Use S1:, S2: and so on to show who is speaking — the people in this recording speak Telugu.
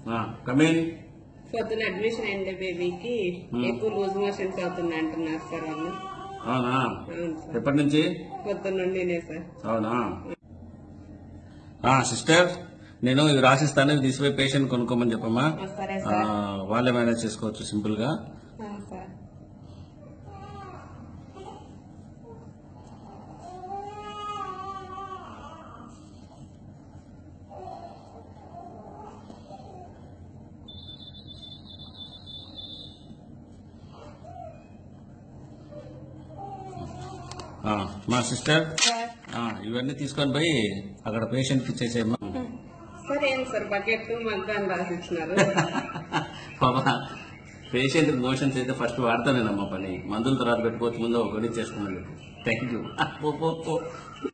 S1: కమీన్
S2: పొద్దున అడ్మిషన్ అయింది బేబీకి
S1: Hmm.
S2: ఎక్కువ లూజ్ మోషన్స్ అవుతున్నాయి అంటున్నారు సార్ వాళ్ళు
S1: అవునా
S2: అవును సార్
S1: ఎప్పటి నుంచి
S2: పొద్దున్న నుండినే సార్
S1: అవునా సిస్టర్ నేను ఇవి రాసిస్తాను ఇవి తీసిపోయి పేషెంట్ కొనుక్కోమని చెప్పమ్మా
S2: ఆ, సరే
S1: ఆ,
S2: సార్
S1: వాళ్ళే మేనేజ్ చేసుకోవచ్చు సింపుల్ గా
S2: ఆ, సార్
S1: ఆ, మా సిస్టర్
S2: సార్
S1: ఆ, ఇవన్నీ తీసుకొని పోయి అక్కడ పేషెంట్ కి ఇచ్చేసేయమ్మా
S2: సార్ ఏం సార్ బకెట్ మగ్గాన్ని రాసిచ్చినారు
S1: బాబా పేషెంట్ మోషన్స్ అయితే ఫస్ట్ వాడతానేనమ్మా పని మందుల తర్వాత పెట్టుకోవచ్చు ముందు ఒకటి చేసుకున్నాను థ్యాంక్ యూ